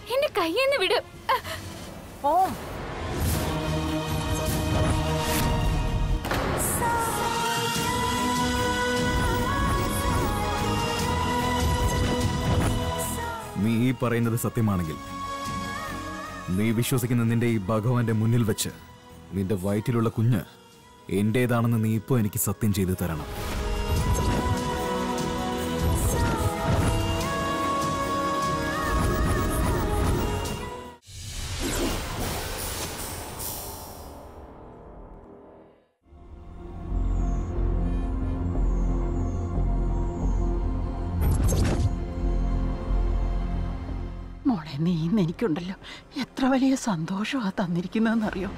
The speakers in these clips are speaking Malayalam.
എന്റെ കയ്യെന്ന് വിട് ഓം നീ ഈ പറയുന്നത് സത്യമാണെങ്കിൽ നീ വിശ്വസിക്കുന്ന നിന്റെ ഈ ഭഗവാന്റെ മുന്നിൽ വെച്ച് നിന്റെ വയറ്റിലുള്ള കുഞ്ഞ് എന്റേതാണെന്ന് നീ ഇപ്പോൾ എനിക്ക് സത്യം ചെയ്തു തരണം മോളെ നീ ഇന്ന് എനിക്കുണ്ടല്ലോ എത്ര വലിയ സന്തോഷമാ തന്നിരിക്കുന്നതെന്നറിയോ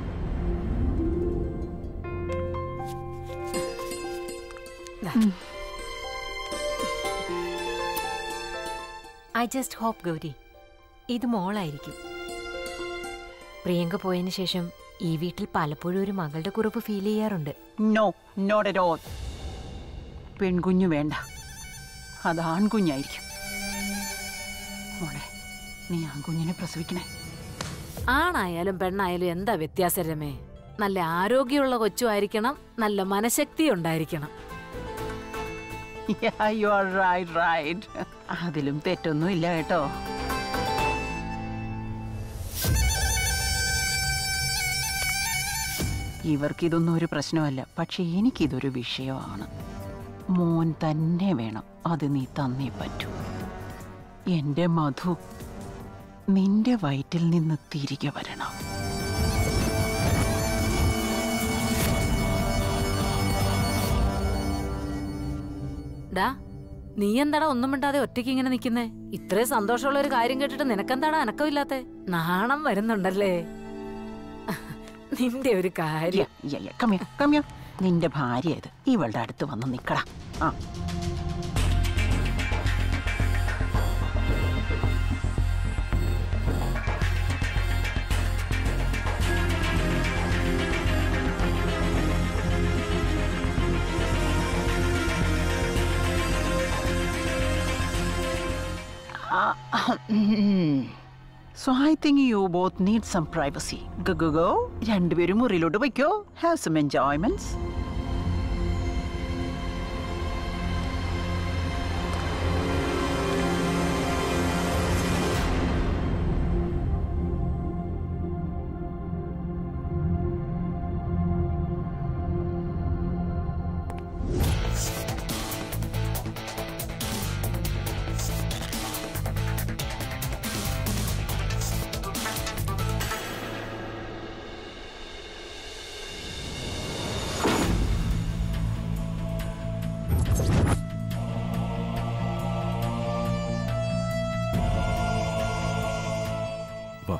ഐ ജസ്റ്റ് ഹോപ്പ് ഗൗരി ഇത് മോളായിരിക്കും പ്രിയങ്ക പോയതിനു ശേഷം ഈ വീട്ടിൽ പലപ്പോഴും ഒരു മകളുടെ കുറിപ്പ് ഫീൽ ചെയ്യാറുണ്ട് നോ നോട്ട് അറ്റ് ഓൾ പെൺകുഞ്ഞു വേണ്ട അത് ആൺകുഞ്ഞായിരിക്കും മോളെ നീ ആൺകുഞ്ഞിനെ പ്രസവിക്കണേ ആണായാലും പെണ്ണായാലും എന്താ വ്യത്യാസം രമേ നല്ല ആരോഗ്യമുള്ള കൊച്ചുമായിരിക്കണം നല്ല മനഃശക്തി ഉണ്ടായിരിക്കണം യു ആർ റൈറ്റ് റൈറ്റ് അതിലും തെറ്റൊന്നും ഇല്ല കേട്ടോ ഇവർക്കിതൊന്നും ഒരു പ്രശ്നമല്ല പക്ഷെ എനിക്കിതൊരു വിഷയമാണ് മോൻ തന്നെ വേണം അത് നീ തന്നേ പറ്റൂ എന്റെ മധു നിന്റെ വയറ്റിൽ നിന്ന് തിരികെ വരണം ഡാ നീ എന്താടാ ഒന്നും മിണ്ടാതെ ഒറ്റയ്ക്ക് ഇങ്ങനെ നിൽക്കുന്നേ ഇത്രയും സന്തോഷമുള്ള ഒരു കാര്യം കേട്ടിട്ട് നിനക്കെന്താടാ അനക്കമില്ലാത്തെ നാണം വരുന്നുണ്ടല്ലേ നിന്റെ ഒരു കാര്യം യ, യ, യ, come here, come here. നിന്റെ ഭാര്യ ഇത് ഇവളുടെ അടുത്ത് വന്ന് നിക്കടാ ആ so I think you both need some privacy go രണ്ടുപേരും മുറിയിലോട്ട് വയ്ക്കോ ഹാവ് സം എൻജോയ്മെന്റ്സ് വാ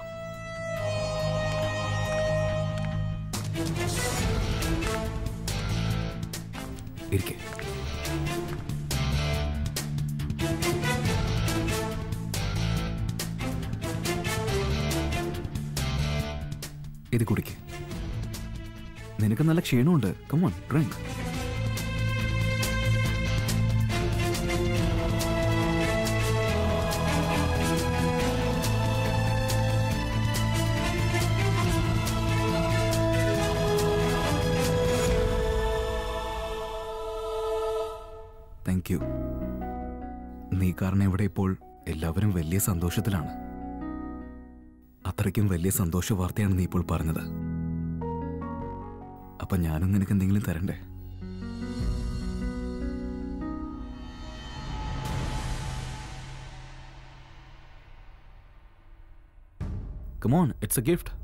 ഇരിക്കെ ഇത് കുടിക്ക് നിനക്ക് നല്ല ക്ഷീണമുണ്ട് കമോൺ ഡ്രിങ്ക് താങ്ക് യു നീ കാരണം ഇവിടെ ഇപ്പോൾ എല്ലാവരും വലിയ സന്തോഷത്തിലാണ് അത്രയ്ക്കും വലിയ സന്തോഷ വാർത്തയാണ് നീ ഇപ്പോൾ പറഞ്ഞത് അപ്പൊ ഞാനും നിനക്ക് എന്തെങ്കിലും തരണ്ടേ കമോൺ ഇറ്റ്സ് എ ഗിഫ്റ്റ്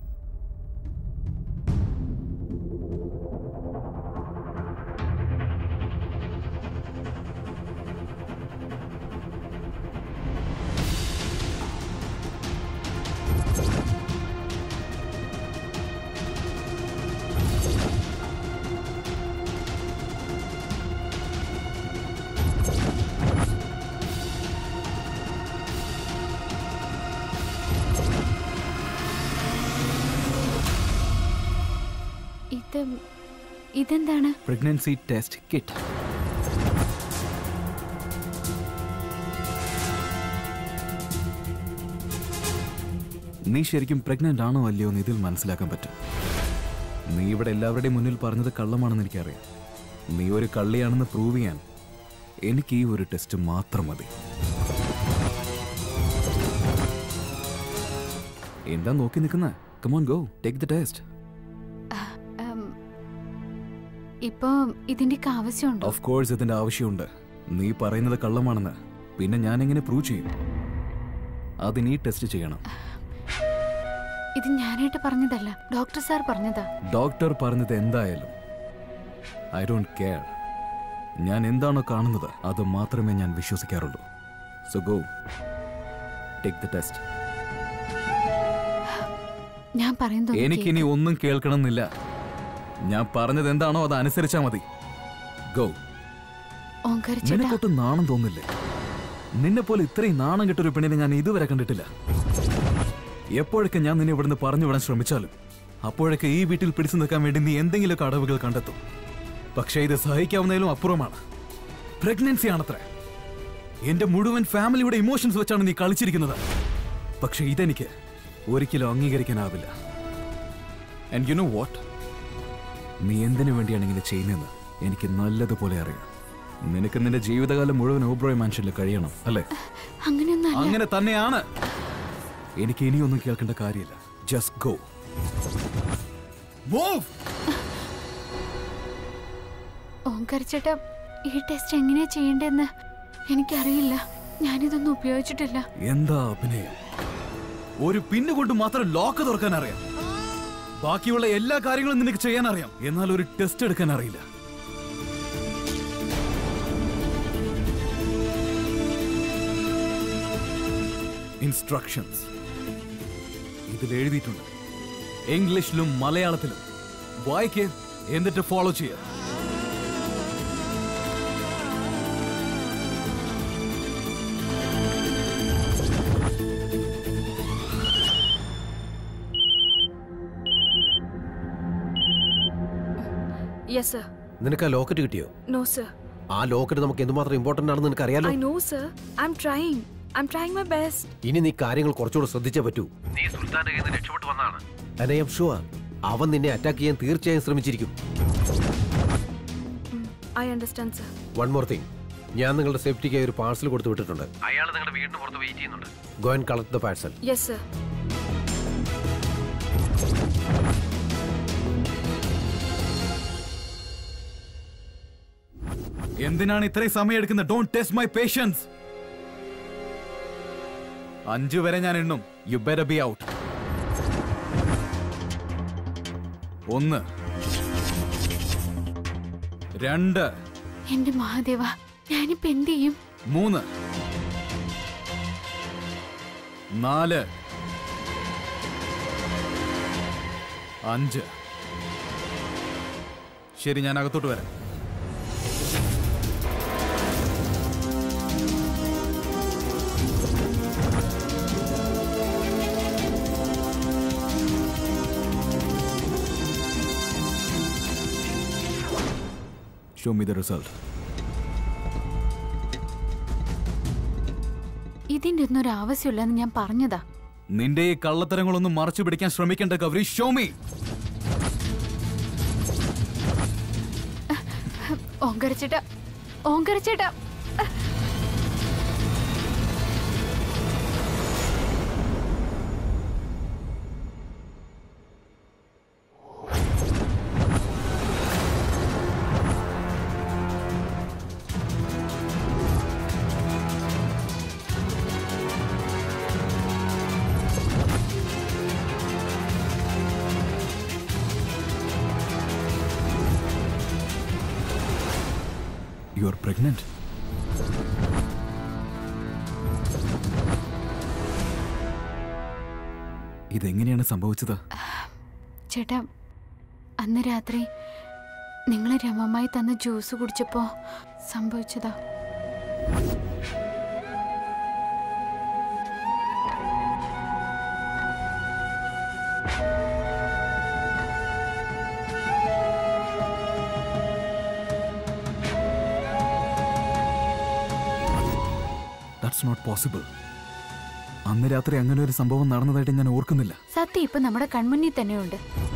ഇത് ഇതെന്താണ് പ്രഗ്നൻസി ടെസ്റ്റ് കിറ്റ് നീ ശരിക്കും പ്രഗ്നന്റ് ആണോ അല്ലയോ എന്ന് ഇതിൽ മനസ്സിലാക്കാൻ പറ്റും നീ ഇവിടെ എല്ലാവരുടെയും മുന്നിൽ പറഞ്ഞത് കള്ളമാണെന്ന് എനിക്കറിയാം നീ ഒരു കള്ളിയാണെന്ന് പ്രൂവ് ചെയ്യാൻ എനിക്ക് ഈ ഒരു ടെസ്റ്റ് മാത്രം മതി എന്താ നോക്കി നിൽക്കുന്ന come on go take the test ഉം, ഇപ്പൊ ഇതിന്റെയൊക്കെ ആവശ്യമുണ്ടോ ഓഫ് കോഴ്സ് ഇതിന്റെ ആവശ്യമുണ്ട് നീ പറയുന്നത് കള്ളമാണെന്ന് പിന്നെ ഞാൻ എങ്ങനെ പ്രൂവ് ചെയ്യും അതിന് ഈ ടെസ്റ്റ് ചെയ്യണം ഇത് ഞാനായിട്ട് പറഞ്ഞതല്ല ഡോക്ടർ സാർ പറഞ്ഞതാ ഡോക്ടർ പറഞ്ഞത് എന്തായാലും ഐ ഡോണ്ട് കെയർ ഞാൻ എന്താണോ കാണുന്നത് അത് മാത്രമേ ഞാൻ വിശ്വസിക്കാറുള്ളൂ so go take the test ഞാൻ പറയുന്നത് ഒന്ന് എനിക്കിനി ഒന്നും കേൾക്കണമെന്നില്ല ഞാൻ പറഞ്ഞത് എന്താണോ അത് അനുസരിച്ചാ മതി ഗോ കേക്ക്. ഓങ്കാര ചേട്ടാ നിനക്കൊട്ട് നാണം തോന്നില്ലേ നിന്നെ പോലെ ഇത്രയും നാണം കെട്ടൊരു പെണ്ണിനെ ഞാൻ ഇതുവരെ കണ്ടിട്ടില്ല എപ്പോഴൊക്കെ ഞാൻ നിന്നെ ഇവിടുന്ന് പറഞ്ഞു വിടാൻ ശ്രമിച്ചാലും അപ്പോഴൊക്കെ ഈ വീട്ടിൽ പിടിച്ചു നിൽക്കാൻ വേണ്ടി നീ എന്തെങ്കിലുമൊക്കെ അടവുകൾ കണ്ടെത്തും പക്ഷേ ഇത് സഹിക്കാവുന്നതിലും അപ്പുറമാണ് പ്രഗ്നൻസി ആണത്രേ എന്റെ മുഴുവൻ ഫാമിലിയുടെ ഇമോഷൻസ് വെച്ചാണ് നീ കളിച്ചിരിക്കുന്നത് പക്ഷേ ഇതെനിക്ക് ഒരിക്കലും അംഗീകരിക്കാനാവില്ല ആൻഡ് യു നോ വാട്ട് നീ എന്തിനു വേണ്ടിയാണ് ഇങ്ങനെ ചെയ്യുന്നതെന്ന് എനിക്ക് നല്ലതുപോലെ അറിയാം നിനക്ക് നിന്റെ ജീവിതകാലം മുഴുവൻ ഓബ്രോയ് മാൻഷനിൽ കഴിയണം അല്ലേ അങ്ങനെയൊന്നും അല്ല അങ്ങനെ തന്നെയാണ് എനിക്ക് ഇനിയൊന്നും കേൾക്കേണ്ട കാര്യമില്ല ജസ്റ്റ് ഗോ ഓങ്കാര ചേട്ടാ ഈ ടെസ്റ്റ് എങ്ങനെയാ ചെയ്യേണ്ടതെന്ന് എനിക്കറിയില്ല ഞാനിതൊന്നും ഉപയോഗിച്ചിട്ടില്ല എന്താ അഭിനയം ഒരു പിന്ന് കൊണ്ട് മാത്രം ലോക്ക് തുറക്കാൻ അറിയാം ബാക്കിയുള്ള എല്ലാ കാര്യങ്ങളും നിനക്ക് ചെയ്യാൻ അറിയാം എന്നാൽ ഒരു ടെസ്റ്റ് എടുക്കാൻ അറിയില്ല ഇൻസ്ട്രക്ഷൻസ് ഇതിൽ എഴുതിയിട്ടുണ്ട് ഇംഗ്ലീഷിലും മലയാളത്തിലും വായിക്ക് എന്നിട്ട് ഫോളോ ചെയ്യുക Yes, sir. നിനക്ക് ആ ലോക്കറ്റ് കിട്ടിയോ No, sir. ആ ലോക്കറ്റ് നമുക്ക് എന്തുമാത്രം ഇമ്പോർട്ടന്റ് ആണെന്ന് നിനക്ക് അറിയാലോ I know, sir. I'm trying. I'm trying my best. ഇനി നീ കാര്യങ്ങൾ കുറച്ചുകൂടെ ശ്രദ്ധിച്ചേ പറ്റൂ നീ സുൽത്താന്റെ കയ്യിൽ നിന്ന് രക്ഷപ്പെട്ടു വന്നാണ് ഐ എം ഷുവർ അവൻ നിന്നെ അറ്റാക്ക് ചെയ്യാൻ തീർച്ചയായും ശ്രമിച്ചിരിക്കും I understand, sir. One more thing ഞാൻ നിങ്ങളുടെ സേഫ്റ്റിക്കായി ഒരു പാഴ്സൽ കൊടുത്തു വിട്ടിട്ടുണ്ട് അയാൾ നിങ്ങളുടെ വീടിന് പുറത്ത് വെയിറ്റ് ചെയ്യുന്നുണ്ട് go and collect the parcel Yes, sir. എന്തിനാണ് ഇത്രയും സമയം എടുക്കുന്നത് ഡോണ്ട് ടെസ്റ്റ് മൈ പേഷ്യൻസ് അഞ്ചു വരെ ഞാൻ എണ്ണും യു ബെറ്റർ ബി ഔട്ട് ഒന്ന് രണ്ട് എന്റെ മഹാദേവ ഞാനിപ്പോ എന്ത് ചെയ്യും മൂന്ന് നാല് അഞ്ച് ശരി ഞാൻ അകത്തോട്ട് വരാം ഷോ മി ദ റിസൾട്ട് ഇതിന്റെ ഒന്നും ഒരു ആവശ്യമില്ലെന്ന് ഞാൻ പറഞ്ഞതാ നിന്റെ ഈ കള്ളത്തരങ്ങളൊന്നും മറച്ചു പിടിക്കാൻ ശ്രമിക്കേണ്ട ഗൗരി ഷോമി ഓങ്കാര ചേട്ടാ ഓങ്കാര ചേട്ടാ യു ആർ പ്രഗ്നന്റ് ഇതെങ്ങനെയാണ് സംഭവിച്ചത് ചേട്ടാ അന്ന് രാത്രി നിങ്ങൾ രമമായി തന്ന ജ്യൂസ് കുടിച്ചപ്പോ സംഭവിച്ചതാ ദാറ്റ്സ് നോട്ട് പോസിബിൾ അന്ന് രാത്രി അങ്ങനെ ഒരു സംഭവം നടന്നതായിട്ട് ഞാൻ ഓർക്കുന്നില്ല സത്യം ഇപ്പൊ നമ്മുടെ കൺമുന്നിൽ തന്നെയുണ്ട്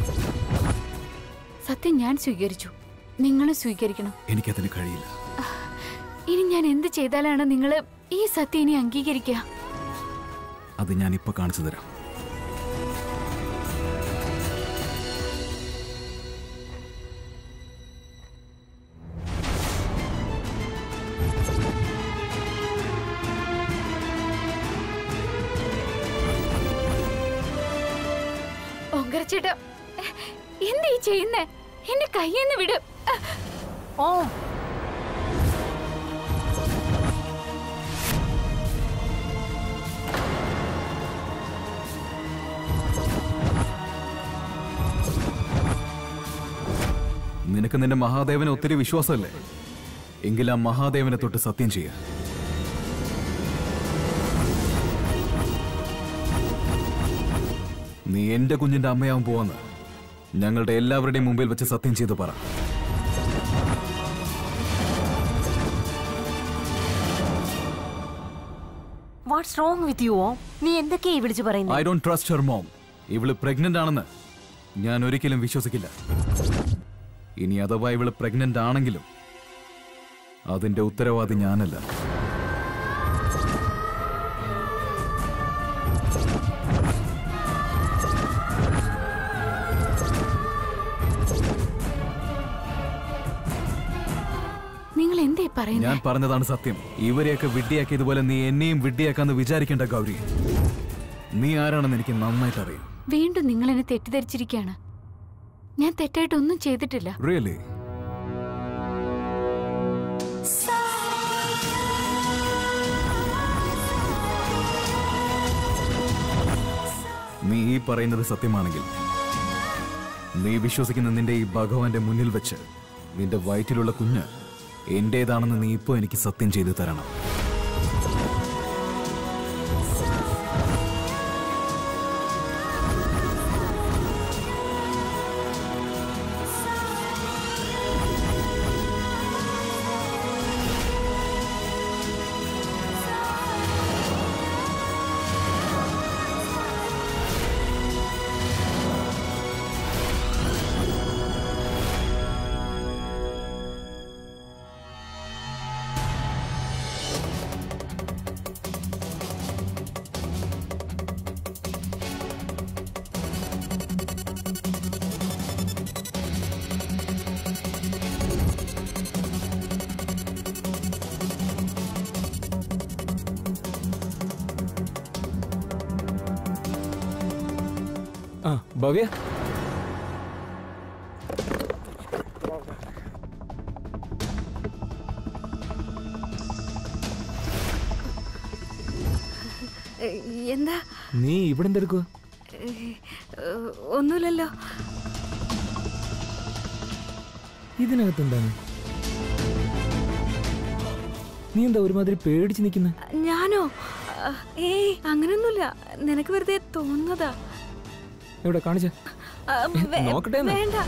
സത്യം ഞാൻ സ്വീകരിച്ചു നിങ്ങളും സ്വീകരിക്കണം എനിക്കതിന് കഴിയില്ല ഇനി ഞാൻ എന്ത് ചെയ്താലാണ് നിങ്ങൾ ഈ സത്യം ഇനി അംഗീകരിക്കുക അത് ഞാൻ ഇപ്പൊ കാണിച്ചു തരാം ഓങ്കരച്ചേട്ടാ എന്താ ഈ ചെയ്യുന്നേ എന്റെ കയ്യെന്ന് വിട് ഓ നിനക്ക് നിന്റെ മഹാദേവനെ ഒത്തിരി വിശ്വാസമല്ലേ എങ്കിൽ ആ മഹാദേവനെ തൊട്ട് സത്യം ചെയ്യ നീ എന്റെ കുഞ്ഞിന്റെ അമ്മയാവും പോവാന്ന് ഞങ്ങളുടെ എല്ലാവരുടെയും മുമ്പിൽ വെച്ച് സത്യം ചെയ്ത് പറ വാട്ട്സ് റോങ് വിത്ത് യു ഓ നീ എന്തൊക്കെയാ ഈ വിളിച്ചു ഐ പറയുന്നത് ഡോണ്ട് ട്രസ്റ്റ് ഹെർ മോം ഇവള് പ്രഗ്നന്റ് ആണെന്ന് ഞാൻ ഒരിക്കലും വിശ്വസിക്കില്ല ഇനി അഥവാ ഇവള് പ്രഗ്നന്റ് ആണെങ്കിലും അതിന്റെ ഉത്തരവാദി ഞാനല്ല നിങ്ങൾ എന്തേ പറയുന്നത് ഞാൻ പറഞ്ഞതാണ് സത്യം ഇവരെയൊക്കെ വിഡ്ഢിയാക്കിയതുപോലെ നീ എന്നെയും വിഡ്ഢിയാക്കാന്ന് വിചാരിക്കേണ്ട ഗൗരി നീ ആരാണെന്ന് എനിക്ക് നന്നായിട്ട് അറിയാം വീണ്ടും നിങ്ങൾ എന്നെ തെറ്റിദ്ധരിച്ചിരിക്കുകയാണ് ഞാൻ തെറ്റായിട്ടൊന്നും ചെയ്തിട്ടില്ല റിയലി നീ ഈ പറയുന്നത് സത്യമാണെങ്കിൽ നീ വിശ്വസിക്കുന്ന നിന്റെ ഈ ഭഗവാന്റെ മുന്നിൽ വെച്ച് നിന്റെ വയറ്റിലുള്ള കുഞ്ഞ് എന്റേതാണെന്ന് നീ ഇപ്പോൾ എനിക്ക് സത്യം ചെയ്തു തരണം ആ ഭവ്യ എന്താ നീ ഇവിടെ എന്തെടുക്കുക ഏഹ്, ഒന്നുമില്ലല്ലോ ഇതിനകത്ത് എന്താണ് നീ എന്താ ഒരുമാതിരി പേടിച്ച് നിൽക്കുന്ന ഞാനോ ആ, ഏയ് അങ്ങനെയൊന്നുമില്ല നിനക്ക് വെറുതെ തോന്നുന്നതാ എവിടെ കാണിച്ച ആ, വേ- നോക്കട്ടെ എന്ന്. വേണ്ട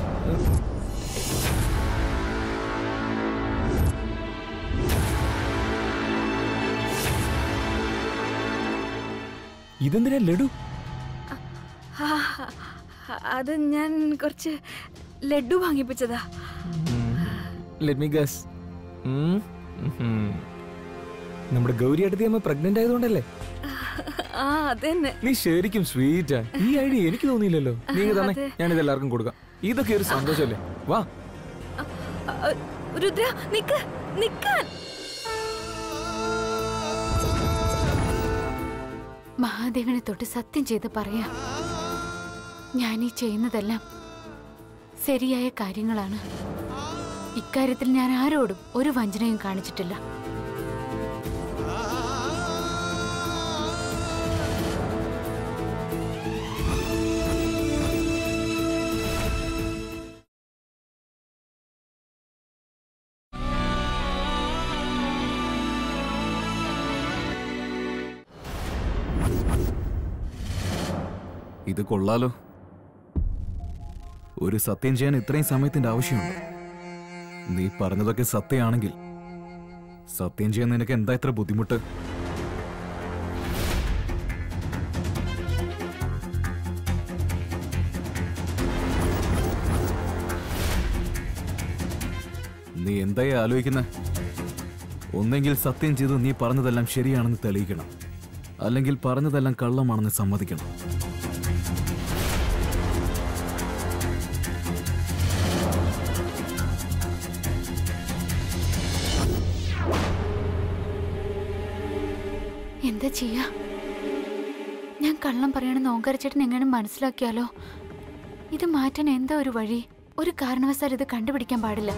ഇതെന്തിനാ ലഡു ആ, അത് ഞാൻ കുറച്ച് ലഡു വാങ്ങിപ്പിച്ചതാ ലെറ്റ് മീ ഗസ് നമ്മുടെ ഗൗരി അടുത്ത് അമ്മ പ്രഗ്നന്റ് ആയതുകൊണ്ടല്ലേ ആ അതന്നെ നീ ശരിക്കും സ്വീറ്റാ ഈ ഐഡിയ എനിക്ക് തോന്നിയില്ലല്ലോ നീ ഇങ്ങ് തന്നെ അതെ. ഞാൻ ഇത് എല്ലാവർക്കും കൊടുക്കാം ഇതൊക്കെ ഒരു സന്തോഷമല്ലേ വാ ആ, രുദ്ര നിക്ക് നിക്കാൻ മഹാദേവനെ തൊട്ട് സത്യം ചെയ്ത് പറയാം ഞാൻ ഈ ചെയ്യുന്നതെല്ലാം ശരിയായ കാര്യങ്ങളാണ് ഇക്കാര്യത്തിൽ ഞാൻ ആരോടും ഒരു വഞ്ചനയും കാണിച്ചിട്ടില്ല ഇത് കൊള്ളാലോ ഒരു സത്യം ചെയ്യാൻ ഇത്രയും സമയത്തിന്റെ ആവശ്യമുണ്ട് നീ പറഞ്ഞതൊക്കെ സത്യമാണെങ്കിൽ സത്യം ചെയ്യാൻ നിനക്ക് എന്താ ഇത്ര ബുദ്ധിമുട്ട് നീ എന്തായി ആലോചിക്കുന്ന ഒന്നെങ്കിൽ സത്യം ചെയ്ത് നീ പറഞ്ഞതെല്ലാം ശരിയാണെന്ന് തെളിയിക്കണം അല്ലെങ്കിൽ പറഞ്ഞതെല്ലാം കള്ളമാണെന്ന് സമ്മതിക്കണം എന്താ ചെയ്യാ ഞാൻ കള്ളം പറയണമെന്ന് ഓങ്കാരച്ചേട്ടൻ എങ്ങനെ മനസ്സിലാക്കിയാലോ ഇത് മാറ്റാൻ എന്താ ഒരു വഴി ഒരു കാരണവശാൽ ഇത് കണ്ടുപിടിക്കാൻ പാടില്ല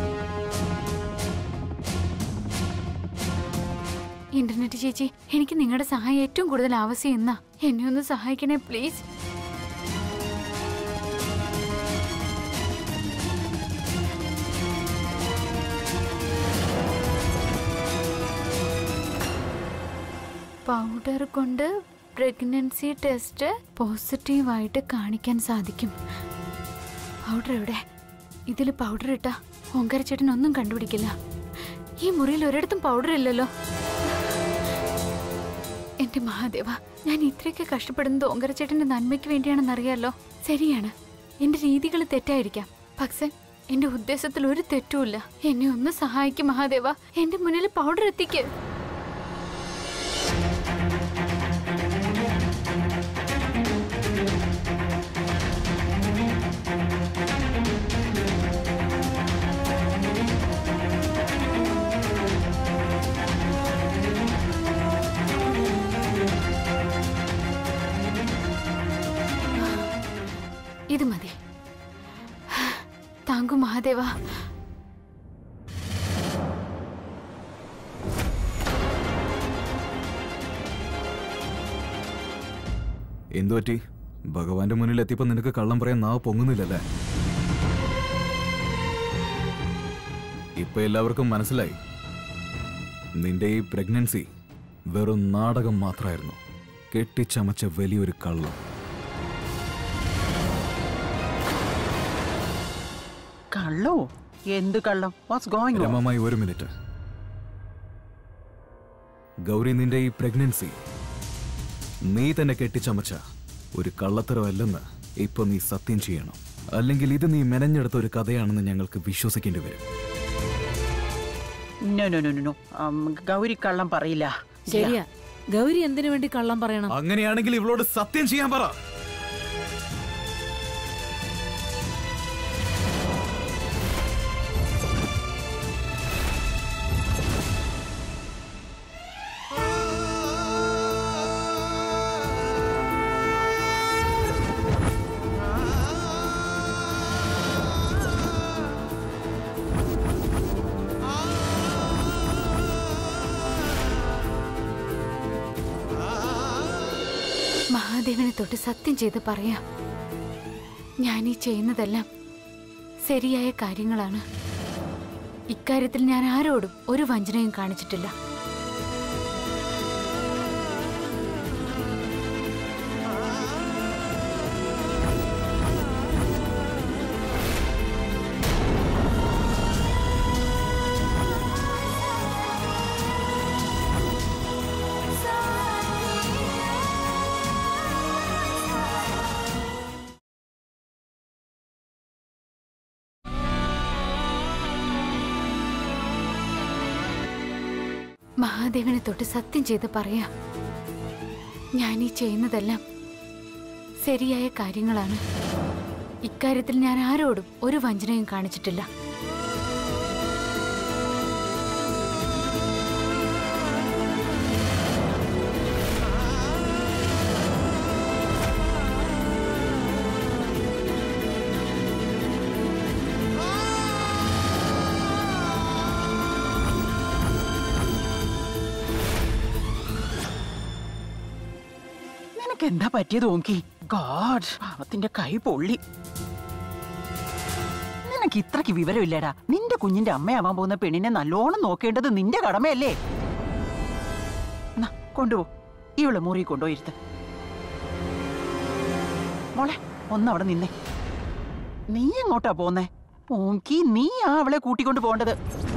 ഇന്റർനെറ്റ് ചേച്ചി എനിക്ക് നിങ്ങളുടെ സഹായം ഏറ്റവും കൂടുതൽ ആവശ്യം എന്നാ എന്നെ ഒന്ന് സഹായിക്കണേ പ്ലീസ് പൗഡർ കൊണ്ട് പ്രഗ്നൻസി ടെസ്റ്റ് പോസിറ്റീവായിട്ട് കാണിക്കാൻ സാധിക്കും പൗഡർ എവിടെ ഇതിൽ പൗഡർ ഇട്ടാ ഓങ്കാരച്ചേട്ടൻ ഒന്നും കണ്ടുപിടിക്കില്ല ഈ മുറിയിൽ ഒരിടത്തും പൗഡർ ഇല്ലല്ലോ എന്റെ മഹാദേവ ഞാൻ ഇത്രയൊക്കെ കഷ്ടപ്പെടുന്നത് ഓങ്കരച്ചേട്ടന്റെ നന്മയ്ക്ക് വേണ്ടിയാണെന്നറിയാലോ ശരിയാണ് എന്റെ രീതികൾ തെറ്റായിരിക്കാം പക്ഷെ എന്റെ ഉദ്ദേശത്തിൽ ഒരു തെറ്റുമില്ല എന്നെ ഒന്ന് സഹായിക്കും മഹാദേവ എന്റെ മുന്നിൽ പൗഡർ എത്തിക്ക് ഇത് മതി താങ്കു മഹാദേവ എന്തു പറ്റി ഭഗവാന്റെ മുന്നിൽ എത്തിയപ്പോ നിനക്ക് കള്ളം പറയാൻ നാവ് പൊങ്ങുന്നില്ലല്ലേ ഇപ്പൊ എല്ലാവർക്കും മനസ്സിലായി നിന്റെ ഈ പ്രഗ്നൻസി വെറും നാടകം മാത്രമായിരുന്നു കെട്ടിച്ചമച്ച വലിയൊരു കള്ളം കള്ളോ എന്ത് കള്ളം വാട്ട്സ് ഗോയിങ് രമമായി ഒരു മിനിറ്റ് ഗൗരി നിന്റെ ഈ പ്രഗ്നൻസി നീ തന്നെ കെട്ടിച്ചമച്ച ഒരു കള്ളത്തരമല്ലെന്ന് ഇപ്പൊ നീ സത്യം ചെയ്യണം അല്ലെങ്കിൽ ഇത് നീ മെനഞ്ഞെടുത്ത ഒരു കഥയാണെന്ന് ഞങ്ങൾക്ക് വിശ്വസിക്കേണ്ടി വരും no no no no Gauri കള്ളം പറയില്ല ശരിയാ ഗൗരി എന്തിനു വേണ്ടി കള്ളം പറയണം അങ്ങനെയാണെങ്കിൽ ഇവളോട് സത്യം ചെയ്യാൻ പറ മഹാദേവനെ തൊട്ട് സത്യം ചെയ്ത് പറയാം ഞാൻ ഈ ചെയ്യുന്നതെല്ലാം ശരിയായ കാര്യങ്ങളാണ് ഇക്കാര്യത്തിൽ ഞാൻ ആരോടും ഒരു വഞ്ചനയും കാണിച്ചിട്ടില്ല മഹാദേവനെ തൊട്ട് സത്യം ചെയ്ത് പറയാം ഞാൻ ഈ ചെയ്യുന്നതെല്ലാം ശരിയായ കാര്യങ്ങളാണ് ഇക്കാര്യത്തിൽ ഞാൻ ആരോടും ഒരു വഞ്ചനയും കാണിച്ചിട്ടില്ല നിനക്ക് എന്താ പറ്റിയത് ഓങ്കി ഗോഡ് പാവത്തിന്റെ കൈ പൊള്ളി നിനക്ക് ഇത്രക്ക് വിവരമില്ലടാ നിന്റെ കുഞ്ഞിന്റെ അമ്മയാവാൻ പോകുന്ന പെണ്ണിനെ നല്ലോണം നോക്കേണ്ടത് നിന്റെ കടമയല്ലേ എന്നാ, കൊണ്ടുപോ ഇവളെ മുറി കൊണ്ടുപോയിരുത്ത് മോളെ ഒന്നവിടെ നിന്നേ നീ എങ്ങോട്ടാ പോന്നേ ഓങ്കി നീ ആ അവളെ കൂട്ടിക്കൊണ്ട് പോണ്ടത്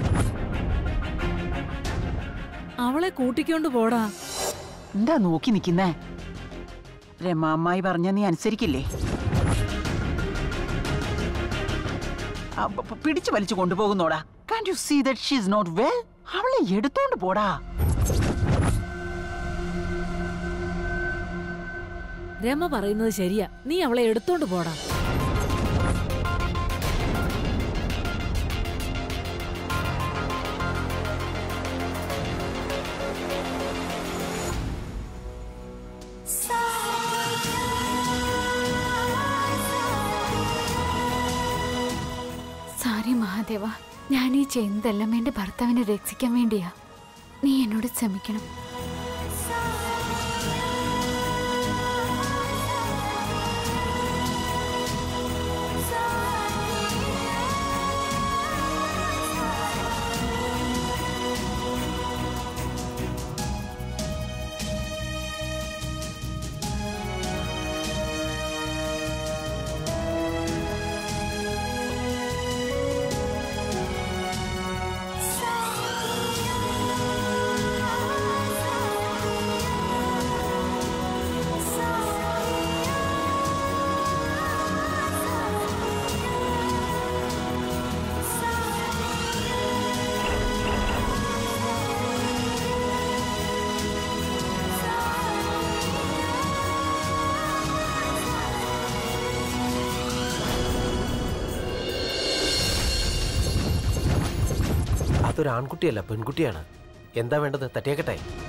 അവളെ കൂട്ടിക്കൊണ്ട് പോടാ എന്താ നോക്കി നിക്കുന്നേ രമാമ്മായി പറഞ്ഞ നീ അനുസരിക്കില്ലേ ആ, പ- പ- പിടിച്ചു വലിച്ചു കൊണ്ടുപോകുന്നോടാ can you see that she is not well അവളെ എടുത്തോണ്ട് പോടാ രമ പറയുന്നത് ശരിയാ നീ അവളെ എടുത്തോണ്ട് പോടാ സാരി മഹാദേവ ഞാൻ ഈ ചെയ്യുന്നതെല്ലാം എന്റെ ഭർത്താവിനെ രക്ഷിക്കാൻ വേണ്ടിയാ നീ എന്നോട് ക്ഷമിക്കണം അതൊരു ആൺകുട്ടിയല്ല പെൺകുട്ടിയാണ് എന്താ വേണ്ടത് തട്ടിയേക്കട്ടെ